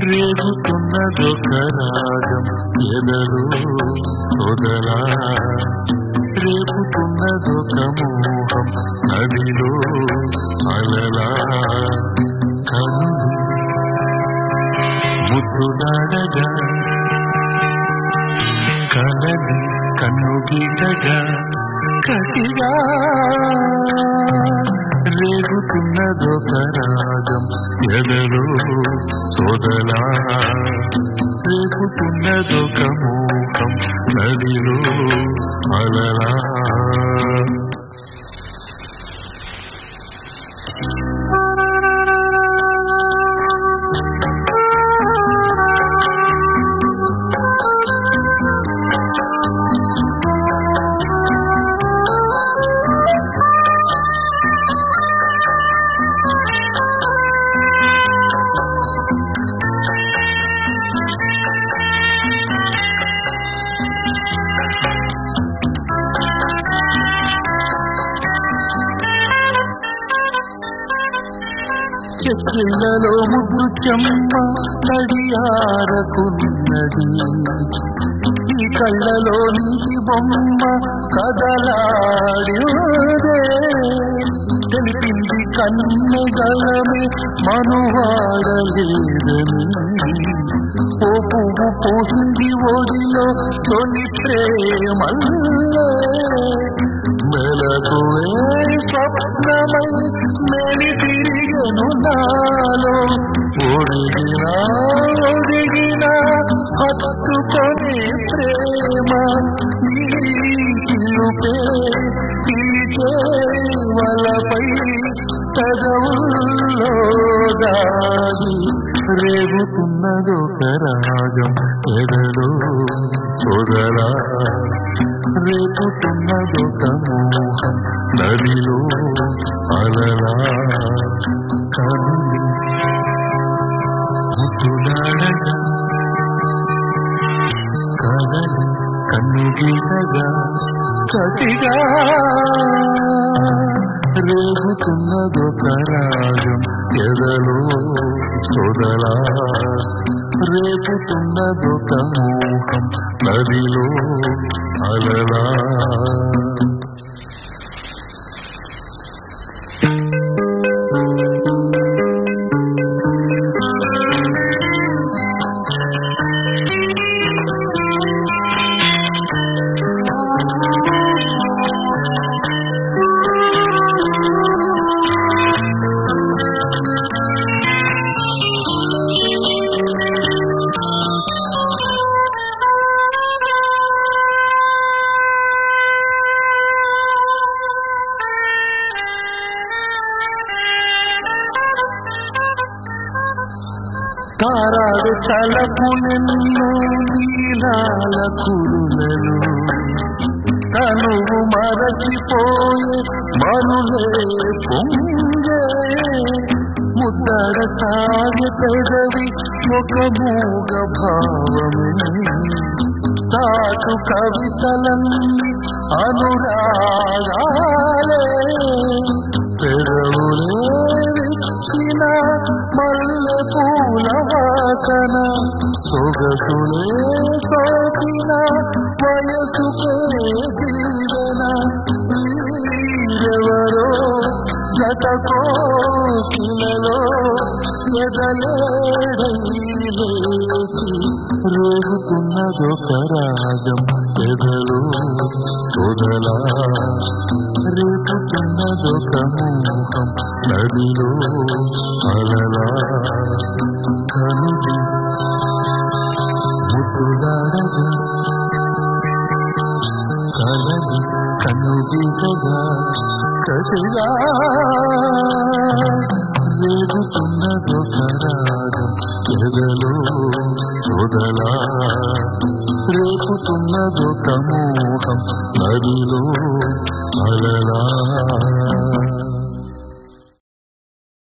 రేగుతున్నదొక రాగం ఎదలో సొదలా రేపుతున్నదొక మోహం నదిలో అలలా కనులు ముద్దులాడగా కలలి కన్ను గీటగా కసిగా రేగుతున్నదొక రాగం ఎదలో సోదలా రేపుతున్నదొక మోహం నదిలో అలలా చెక్కిళ్ళలో ముద్దు చెమ్మ నడియారకున్నది ఈ కళ్ళలో నీటి బొమ్మ కదలాడిదే తెలిపింది కన్నెగలమే మనువాడలేదని ఓ పువ్వు పోసింది ఒడిలో తొలి ప్రేమల్లే మెలకువే స్వప్నమై మెలి తిరిగెను నాలో ఒడిగిన ఒడిగిన హత్తుకొనే ప్రేమ ఈ పిలుపే పిలిచే వలపై తగవుల్లో దాగి రేగుతున్నదొక రాగం ఎదలో సొదలా రేపుతున్నదొక మోహం నదిలో అలలా కనులి ముద్దులాడగా కదలి కన్ను గీతగా కసిగా రేగుతున్నదొక రాగం ఎదలో సొదలా రేపుతున్నదొక మోహం నదిలో అలలా తారాడు తలపులెన్నో నీలాల కురులలో తనువు మరచిపోయే మనులే పొంగే ముద్దడ సాగి పెదవి ఒక మూగ భావమే చాటు కవితలన్నీ అనురాగాలే పెదవులే విచ్చిన మల్లె పూల వాసన సొగసులే సోకిన వయసుకే దీవెన వీరెవరో జతకో కిలలో ఎదలేడైలేచి రేగుతున్నదొక రాగం ఎదలో సొదలా రేపుతున్నదొక మోహం నదిలో అలలా కనుడి ముద్దులాడగా కలలి కనుగిగా కసిగా రేగుతున్నదొక రాగం ఎదలో సొదలా రేపుతున్నదొక మోహం నదిలో అలలా